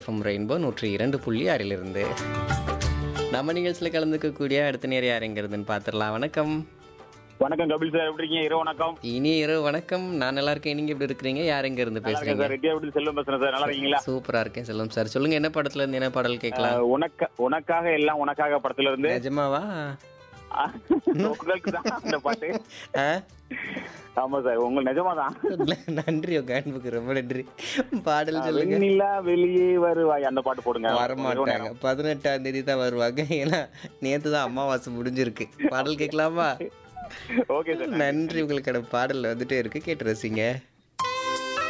FM rainbow நூற்றி இரண்டு புள்ளி ஆறிலிருந்து நம்ம நிகழ்ச்சியில் கலந்துக்கக்கூடிய அடுத்த நேரம் யாருங்கிறதுன்னு பார்த்துடலாம் வணக்கம் வணக்கம் கபில் சார் எப்படி இருக்கீங்க இரவு வணக்கம் இனி இரவு வணக்கம் நான் நல்லா இருக்கேன் நீங்க எப்படி இருக்கிறீங்க யார் எங்க இருந்து நல்லா இருக்கேன் பேசுறீங்க சார் ரெட்டியா எப்படி செல்வம் பேசுறேன் சார் நல்லா இருக்கீங்களா சூப்பரா இருக்கேன் செல்வம் சார் சொல்லுங்க என்ன படத்துல இருந்து என்ன பாடல் கேட்கலாம் அஹ், உனக்க உனக்காக எல்லாம் உனக்காக படத்துல இருந்து நிஜமாவா அஹ், உங்களுக்கு தான் அந்த பாட்டு ஆ? ஆமா சார் உங்களுக்கு நிஜமாதான் நன்றி உங்க அன்புக்கு ரொம்ப நன்றி பாடல் சொல்லுங்க வெண்ணிலா வெளியே வருவாய் அந்த பாட்டு போடுங்க வரமாட்டாங்க பதினெட்டாம் தேதி தான் வருவாங்க ஏன்னா நேத்து தான் அமாவாசை முடிஞ்சிருக்கு பாடல் கேட்கலாமா ஓகே சார் நன்றி உங்களுக்கான பாடல் வந்துட்டே இருக்கு கேட்டு ரசிங்க